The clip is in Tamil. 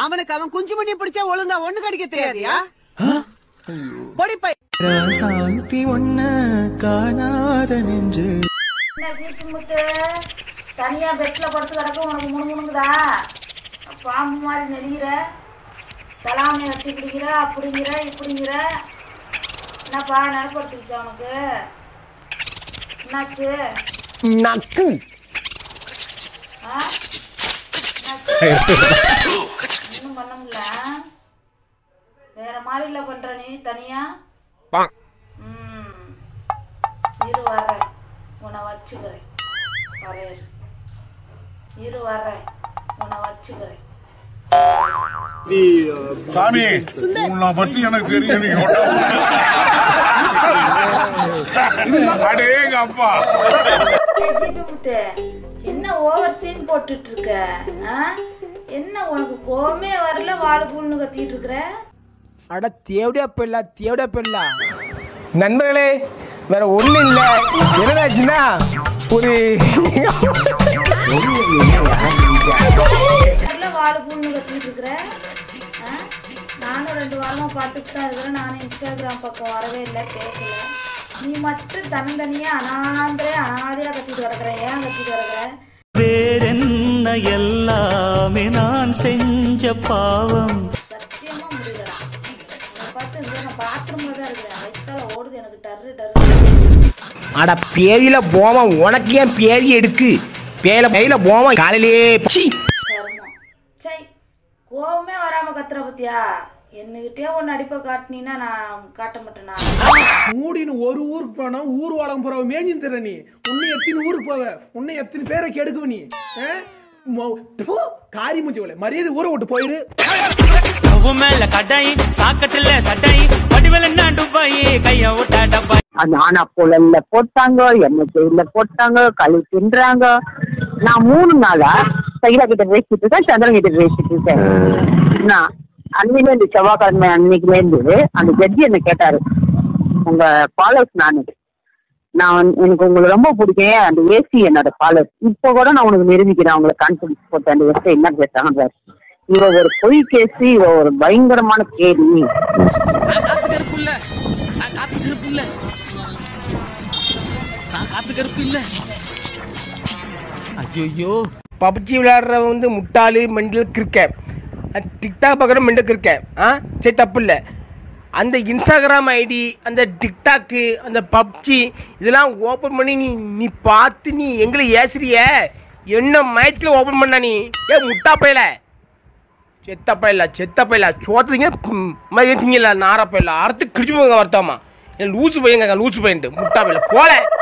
அவனுக்கு அவன் குஞ்சு மணி பிடிச்சா ஒழுங்கா ஒண்ணு கடிக்க தெரியாதியா பொடி பை சாந்தி ஒன்ன காணாத நெஞ்சு என்ன ஜீப்பு முத்து தனியா பெட்ல படுத்து கிடக்க உனக்கு முணுமுணுங்குதா பாம்பு மாதிரி நெளிகிற தலாமை வெட்டி பிடிக்கிற அப்படிங்கிற இப்படிங்கிற என்னப்பா நடுப்படுத்திக்கிச்சா உனக்கு என்னாச்சு நக்கு ஆ என்னாச்சு? ஒண்ணும் பண்ண முடியல வேற மாதிரில பண்ற நீ தனியா ம் இரு வர்றேன் உன்னை வச்சுக்கிறேன் வரேன் இரு வர்றேன் உன்னை வச்சுக்கிறேன் சாமி உன்னை பத்தி எனக்கு தெரியும் நீங்க அடேங்க அப்பா ஏய், ஜிபி முத்து என்ன ஓவர் சீன் போட்டுட்டு இருக்க ஆ? என்ன உனக்கு கோவமே வரல வாழை புல்னு கத்திட்டு இருக்கிற அட தேவடியா பெல்லா தேவடியா பெல்லா நண்பர்களே வேற ஒண்ணு இல்ல என்னடாச்சுன்னா ஒரு வரல வாழை புல்னு கத்திட்டு இருக்கிற ஆ? நானும் ரெண்டு வாரமா பார்த்துட்டு தான் இருக்கிறேன் நானும் இன்ஸ்டாகிராம் பக்கம் வரவே இல்லை பேசல நீ மட்டும் தன்னந்தனியா அனாந்திரே அனாதையா கத்திட்டு கிடக்குற ஏன் கத்திட்டு கிடக்குற வேறென்ன எல்லாமே நான் செஞ்ச பாவம் சத்தியமா முடியலடா உன்னை பார்த்து இந்த நான் பாத்ரூம்ல தான் இருக்கிறேன் வயிற்றால ஓடுது எனக்கு டர்ரு டர்ரு அட பேரியில போமா உனக்கு ஏன் பேரி எடுக்கு பேயில பேயில போமா காலையிலேயே சீ. கர்மம் சை கோவமே வராம கத்துற பத்தியா என்னகிட்டே ஒன்னு அடிப்ப காட்டினீன்னா நான் காட்ட மாட்டேனா மூடின்னு ஒரு ஊருக்கு போனா ஊர் வளம் போறவ மேஞ்சின் தர நீ உன்னை எத்தனை ஊருக்கு போவ உன்னை எத்தனை பேரை கெடுக்குவ நீ ஆ? மொ- ப்பு, காரி மூஞ்சி மரியாதை ஊரை விட்டு போயிரு ஸ்டவ் மேல கடாய் சாக்கட்டுல சட்டாய் வடிவல் என்ன டுபாய் கைய விட்டா டப்பாய் ஆனா புலல்ல போட்டாங்க எண்ணெய் செயல போட்டாங்க களி தின்றாங்க நான் மூணு நாளா சைலா கிட்ட பேசிட்டு இருக்கேன் சந்திரன் கிட்ட பேசிட்டு இருக்கேன் நான் அன்னையில இருந்து செவ்வாய்க்கிழமை அன்னைக்குல இருந்து அந்த ஜட்ஜி என்ன கேட்டாரு உங்க ஃபாலோஸ் நானு நான் வந்து- எனக்கு உங்களை ரொம்ப பிடிக்கும் அந்த ஏசி என்னோட ஃபாலோஸ் இப்போ கூட நான் உனக்கு நிரூபிக்கிறேன் உங்களை கான்ஃபிடன்ஸ் போட்டு அந்த எஸ்ஐ என்ன பேசுறாங்க இவ ஒரு பொய் கேசி இவ ஒரு பயங்கரமான கேள்வி நான் காத்து கருப்பு இல்ல நான் காத்து கருப்பு இல்ல நான் காத்து கருப்பு இல்ல ஐயோ பப்ஜி விளையாடுறவன் வந்து முட்டாளு மெண்டல் கிறுக்க அஹ் டிக்டாக் பார்க்குற மெண்டல் கிறுக்க ஆ சரி தப்பு இல்லை அந்த இன்ஸ்டாகிராம் ஐடி அந்த டிக்டாக்கு அந்த பப்ஜி இதெல்லாம் ஓப்பன் பண்ணி நீ நீ பார்த்து நீ எங்களை ஏசுறிய என்ன மயத்தில் ஓப்பன் பண்ண நீ ஏ முட்டா பையல செத்த பையல செத்த பையல சோத்துறீங்க மதியத்தீங்கல்ல நார பையல அறுத்து கிழிச்சு போங்க வருத்தமா லூசு பையங்க லூசு பையன்ட்டு முட்டா பையல போல